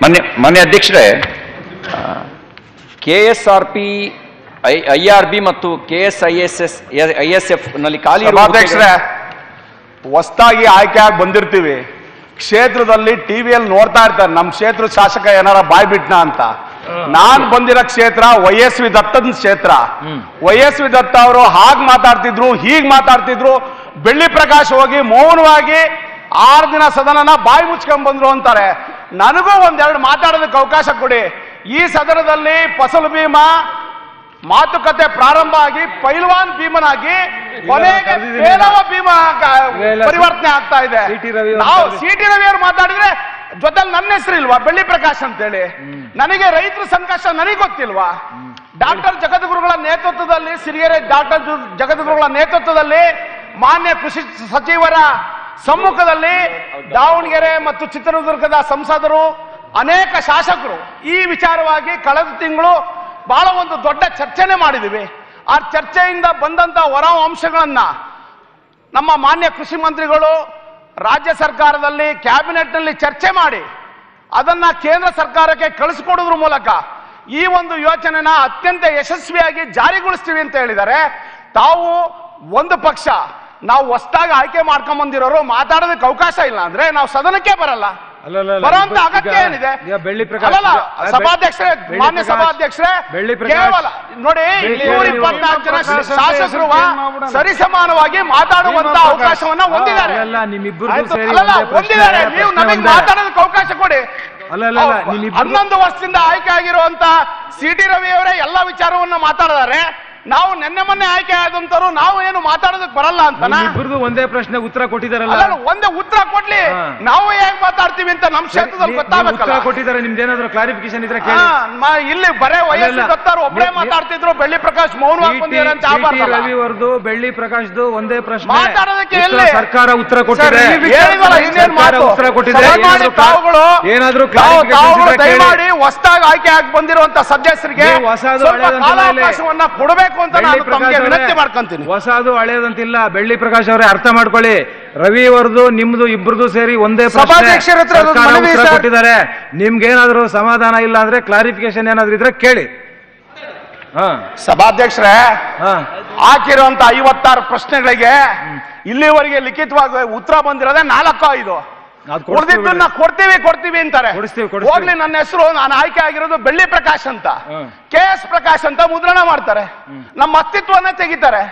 ಮಾನ್ಯ ಮಾನ್ಯ ಅಧ್ಯಕ್ಷರೇ K S R P I I R B ಮತ್ತು K S I S S I S F ನಲ್ಲಿ ಖಾಲಿ ಇರುವ ಸಭಾಧ್ಯಕ್ಷರೇ ಹೊಸದಾಗಿ ಆಯ್ಕೆ ಆಗಿ ಬಂದಿರ್ತೀವಿ ಕ್ಷೇತ್ರದಲ್ಲಿ ಟಿವಿಯಲ್ಲಿ ನೋಡ್ತಾ ಇರ್ತಾರೆ ನಮ್ಮ ಕ್ಷೇತ್ರದ ಶಾಸಕ ಏನಾರ ಬಾಯ್ ಬಿಟ್ನಾ ಅಂತ ನಾನ್ ಬಂದಿರೋ ಕ್ಷೇತ್ರ ವೈ ಎಸ್ ವಿ ದತ್ತದ ಕ್ಷೇತ್ರ ವೈ ಎಸ್ ವಿ ದತ್ತ ಅವರು ಹಾಗ್ ಮಾತಾಡ್ತಿದ್ರು ಹೀಗ್ ಮಾತಾಡ್ತಿದ್ರು ಬೆಳ್ಳಿ ಪ್ರಕಾಶ್ ಹೋಗಿ ಮೌನವಾಗಿ ಆರು ದಿನ ಸದನನ ಬಾಯಿ ಮುಚ್ಕೊಂಡ್ ಬಂದ್ರು ಅಂತಾರೆ ನನಗೂ ಒಂದೆರಡು ಮಾತಾಡೋದಕ್ಕೆ ಅವಕಾಶ ಕೊಡಿ ಈ ಸದನದಲ್ಲಿ ಫಸಲು ಭೀಮಾ ಮಾತುಕತೆ ಪ್ರಾರಂಭ ಆಗಿ ಪೈಲ್ವಾನ್ ಭೀಮನಾಗಿ ಕೊನೆಗೆ ಪೇಲವ ಭೀಮ ಇವೆಲ್ಲ ಪರಿವರ್ತನೆ ಆಗ್ತಾ ಇದೆ ಸಿ.ಟಿ. ರವಿ ಅವ್ರು ನಾವು ಮಾತಾಡಿ- ಸಿ ಟಿ ರವಿ ಅವರು ಮಾತಾಡಿದ್ರೆ ಜೊತೆಲಿ ನನ್ನ ಹೆಸರು ಇಲ್ವಾ ಬೆಳ್ಳಿ ಪ್ರಕಾಶ್ ಅಂತೇಳಿ ನನಗೆ ರೈತರ ಸಂಕಷ್ಟ ನನಗೆ ಗೊತ್ತಿಲ್ವಾ ಡಾಕ್ಟರ್ ಜಗದ್ಗುರುಗಳ ನೇತೃತ್ವದಲ್ಲಿ ಸಿರಿಗೆರೆ ಡಾಕ್ಟರ್ ಜು- ಜಗದ್ಗುರುಗಳ ನೇತೃತ್ವದಲ್ಲಿ ಮಾನ್ಯ ಕೃಷಿ ಸಚಿವರ ಸಮ್ಮುಖದಲ್ಲಿ ದಾವಣಗೆರೆ ಮತ್ತು ಚಿತ್ರದುರ್ಗದ ಸಂಸದರು ಅನೇಕ ಶಾಸಕರು ಈ ವಿಚಾರವಾಗಿ ಕಳೆದ ತಿಂಗಳು ಬಹಳ ಒಂದು ದೊಡ್ಡ ಚರ್ಚೆನೆ ಮಾಡಿದ್ದೀವಿ ಆ ಚರ್ಚೆಯಿಂದ ಬಂದಂತ ಹೊರ ಅಂಶಗಳನ್ನ ನಮ್ಮ ಮಾನ್ಯ ಕೃಷಿ ಮಂತ್ರಿಗಳು ರಾಜ್ಯ ಸರ್ಕಾರದಲ್ಲಿ ಕ್ಯಾಬಿನೆಟ್ನಲ್ಲಿ ಚರ್ಚೆ ಮಾಡಿ ಅದನ್ನ ಕೇಂದ್ರ ಸರ್ಕಾರಕ್ಕೆ ಕಳಿಸ್ಕೊಡೋದ್ರ ಮೂಲಕ ಈ ಒಂದು ಯೋಜನೆನ ಅತ್ಯಂತ ಯಶಸ್ವಿಯಾಗಿ ಜಾರಿಗೊಳಿಸ್ತೀವಿ ಅಂತ ಹೇಳಿದ್ದಾರೆ ತಾವು ಒಂದು ಪಕ್ಷ ನಾವು ಹೊಸದಾಗಿ ಆಯ್ಕೆ ಮಾಡ್ಕೊಂಡ್ ಬಂದಿರೋರು ಮಾತಾಡೋದಕ್ಕೆ ಅವಕಾಶ ಇಲ್ಲ ಅಂದ್ರೆ ನಾವು ಸದನಕ್ಕೆ ಬರಲ್ಲ ಅಲ್ಲಲ್ಲ ಬರುವಂತ ಈಗ- ಅಗತ್ಯ ಏನಿದೆ ಈಗ ಬೆಳ್ಳಿ ಪ್ರಕಾಶ್ ಅಲ್ಲಲ್ಲ ಈಗ- ಸಭಾಧ್ಯಕ್ಷರೇ ಬೆಳ್ಳಿ ಮಾನ್ಯ ಪ್ರಕಾಶ್- ಸಭಾಧ್ಯಕ್ಷರೇ ಬೆಳ್ಳಿ ಪ್ರಕಾಶ್- ಕೇವಲ ನೋಡಿ ಬೆಳ್ಳಿ ನೂರ ನೀವು- ಇಪ್ಪತ್ನಾಲ್ಕು ಜನ ಪ್ರಕಾಶ್ ಅಂತ ಶಾಸಕರು ಹೆಸರು ಮಾಡ್ಬಿಡೋಣ. ಸರಿಸಮಾನವಾಗಿ ಮಾತಾಡುವಂತ ಭೀಮಾ ಪ್ರಕಾಶ್. ಅವಕಾಶವನ್ನ ಹೊಂದಿದ್ದಾರೆ ಅಲ್ಲ, ನಿಮ್ಮಿಬ್ಬರಿಗೂ ಆಯ್ತು, ಸೇರಿ ಅಲ್ಲಲ್ಲ, ಒಂದೇ ಪ್ರಶ್ನೆ, ಹೊಂದಿದ್ದಾರೆ ಪ್ರಶ್ನೆ ನೀವು ನಮಗೆ ಒಂದೇ. ಮಾತಾಡೋದಕ್ಕೆ ಅವಕಾಶ ಕೊಡಿ ಅಲ್ಲ, ಅಲ್ಲ, ಅಲ್ಲ, ಅವ್ರು ನಿಮ್ಮಿಬ್ಬರಿಗೂ- ಹನ್ನೊಂದು ವರ್ಷದಿಂದ ಆಯ್ಕೆ ಆಗಿರುವಂತ ಸಿ ಟಿ ರವಿ ಅವರೇ ಎಲ್ಲ ವಿಚಾರವನ್ನ ಮಾತಾಡಿದ್ದಾರೆ ನಾವು ನಿನ್ನೆ ಮೊನ್ನೆ ಆಯ್ಕೆ ಆದಂತರು ನಾವು ಏನು ಮಾತಾಡೋದಕ್ಕೆ ಬರಲ್ಲ ಅಂತನಾ ಇಬ್ಬರಿಗೂ ಒಂದೇ ಪ್ರಶ್ನೆ ಉತ್ತರ ಕೊಟ್ಟಿದಾರಲ್ಲ ಅಲ್ಲ ಒಂದೇ ಉತ್ತರ ಕೊಡ್ಲಿ ಹಾ. ನಾವು ಹೇಗ್ ಮಾತಾಡ್ತೀವಿ ಅಂತ ನಮ್ ಕ್ಷೇತ್ರದಲ್ಲಿ ನೀವು- ನೀವು ಗೊತ್ತಾಗಬೇಕಲ್ಲ ಉತ್ತರ ಕೊಟ್ಟಿದ್ದಾರೆ ನಿಮ್ದೇನಾದ್ರೂ ಕ್ಲಾರಿಫಿಕೇಶನ್ ಇದ್ರೆ ಹಾ, ಕೇಳಿ ಮ- ಇಲ್ಲಿ ಬರೇ ವಯಸ್ಸು ಅಲ್ಲಲ್ಲ. ಗೊತ್ತಾರು ಒಬ್ಬರೇ ನೀವು- ಮಾತಾಡ್ತಿದ್ರು ಬೆಳ್ಳಿ ಪ್ರಕಾಶ್ ಮೌನವಾಗಿ ಬಂದಿದ್ದಾರೆ ಅಂತ ಟಿ ಆಗ್ಬಾರ್ದಲ್ಲ. ರವಿ ಅವರದು ಬೆಳ್ಳಿ ಪ್ರಕಾಶ್ದು ಒಂದೇ ಪ್ರಶ್ನೆ ಮಾತಾಡೋದಕ್ಕೆ ಉತ್ತರ ಎಲ್ಲಿ? ಸರ್ಕಾರ ಉತ್ತರ ಕೊಟ್ಟಿದೆ ಸರ್, ಈ ಹೇಳಿದ್ವಲ್ಲ, ಇನ್ನೇನ್ ಸರ್ಕಾರ ಮಾತು? ಉತ್ತರ ಕೊಟ್ಟಿದೆ ದಯಮಾಡಿ ಏನಾದ್ರೂ ತಾವುಗಳು ಏನಾದ್ರೂ ತಾವು- clarifications ತಾವುಗಳು ಇದ್ರೆ ಕೇಳಿ. ದಯಮಾಡಿ ಹೊಸದಾಗಿ ಆಯ್ಕೆ ಆಗಿ ಬಂದಿರುವಂತ ಸದಸ್ಯರಿಗೆ ನೀವು ಹೊಸದು ಸ್ವಲ್ಪ ಹಳೆಯದಂತೆಲ್ಲ ಇಲ್ಲಿ. ಕಾಲಾವಕಾಶವನ್ನ ಕೊಡಬೇಕು ಅಂತ ಬೆಳ್ಳಿ ನಾನು ಪ್ರಕಾಶ್ ತಮಗೆ ಅವರೇ, ವಿನಂತಿ ಮಾಡ್ಕೊಂತೀನಿ ಹೊಸದು ಹಳೆಯದಂತಿಲ್ಲ ಬೆಳ್ಳಿ ಪ್ರಕಾಶ್ ಅವರೇ ಅರ್ಥ ಮಾಡ್ಕೊಳ್ಳಿ ರವಿ ಅವರದು ನಿಮ್ದು ಇಬ್ರದು ಸೇರಿ ಒಂದೇ ಪ್ರಶ್ನೆ ಸಭಾಧ್ಯಕ್ಷರ ಹತ್ರ ಅದೊಂದು ಸರ್ಕಾರ ಮನವಿ ಉತ್ತರ ಸರ್. ಕೊಟ್ಟಿದ್ದಾರೆ ನಿಮ್ಗೇನಾದ್ರೂ ಸಮಾಧಾನ ಇಲ್ಲ ಅಂದ್ರೆ ಕ್ಲಾರಿಫಿಕೇಶನ್ ಏನಾದ್ರೂ ಇದ್ರೆ ಕೇಳಿ ಹಾ ಸಭಾಧ್ಯಕ್ಷರೇ ಹಾ ಹಾಕಿರುವಂತ ಐವತ್ತಾರು ಪ್ರಶ್ನೆಗಳಿಗೆ ಇಲ್ಲಿವರೆಗೆ ಲಿಖಿತವಾಗಿ ಉತ್ತರ ಬಂದಿರೋದೇ ನಾಲ್ಕು ಐದು ಅದ್ ಕೊಡ್ಸ್ತೀವಿ ಉಳಿದಿದ್ದನ್ನ ಕೊಡ್ತೀವಿ ಕೊಡ್ತೀವಿ ಅಂತಾರೆ ಕೊಡಿಸ್ತೀವಿ, ಕೊಡಿಸ್ತೀವಿ. ಹೋಗ್ಲಿ ನನ್ನ ಹೆಸರು ನಾನು ಆಯ್ಕೆ ಆಗಿರೋದು ಬೆಳ್ಳಿ ಪ್ರಕಾಶ್ ಅಂತ ಹ್ಮ್. ಕೆ ಎಸ್ ಪ್ರಕಾಶ್ ಅಂತ ಮುದ್ರಣ ಮಾಡ್ತಾರೆ ನಮ್ಮ ಅಸ್ತಿತ್ವನೇ ತೆಗಿತಾರೆ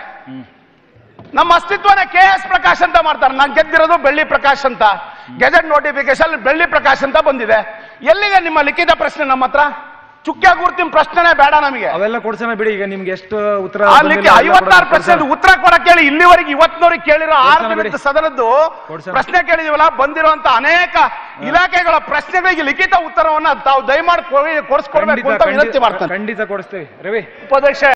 ನಮ್ಮ ಅಸ್ತಿತ್ವನೇ ಕೆ ಎಸ್ ಪ್ರಕಾಶ್ ಅಂತ ಮಾಡ್ತಾರೆ ನಾನು ಗೆದ್ದಿರೋದು ಬೆಳ್ಳಿ ಪ್ರಕಾಶ್ ಅಂತ ಗೆಜೆಟ್ ನೋಟಿಫಿಕೇಶನ್ ಬೆಳ್ಳಿ ಪ್ರಕಾಶ್ ಅಂತ ಬಂದಿದೆ ಎಲ್ಲಿದೆ ನಿಮ್ಮ ಲಿಖಿತ ಪ್ರಶ್ನೆ ನಮ್ಮ ಹತ್ರ ಚುಕ್ಕೆ ಗುರ್ತಿನ ಪ್ರಶ್ನೆನೇ ಬೇಡ ನಮಗೆ ಅವೆಲ್ಲ ಕೊಡ್ಸೋಣ ಬಿಡಿ ಈಗ ನಿಮ್ಗೆ ಎಷ್ಟು ಉತ್ತರ ಆ ಬಂದಿಲ್ಲ ಲಿಖಿ ಅವೆಲ್ಲ ಐವತ್ತಾರು ಕೊಡ್ಸೋಣ. ಪರ್ಸೆಂಟ್ ಉತ್ತರ ಕೊಡಕ್ ಹೇಳಿ ಇಲ್ಲಿವರೆಗೆ ಇವತ್ತಿನವರೆಗೆ ಕೇಳಿರೋ ಆರು ಕೊಡ್ಸೋಣ ದಿನದ ಬಿಡಿ. ಸದನದ್ದು ಕೊಡ್ಸೋಣ. ಪ್ರಶ್ನೆ ಕೇಳಿದೀವಲ್ಲ ಬಂದಿರುವಂತ ಅನೇಕ ಇಲಾಖೆಗಳ ಪ್ರಶ್ನೆಗಳಿಗೆ ಲಿಖಿತ ಉತ್ತರವನ್ನ ತಾವು ದಯಮಾಡಿ ಕೊಡಿ- ಕೊಡಿಸ್ಕೊಡ್ಬೇಕು ಖಂಡಿತ ಅಂತ ವಿನಂತಿ ಖಂಡಿತ- ಮಾಡ್ತಾನೆ ಖಂಡಿತ ಕೊಡಿಸ್ತೀವಿ ರವಿ ಉಪಾಧ್ಯಕ್ಷ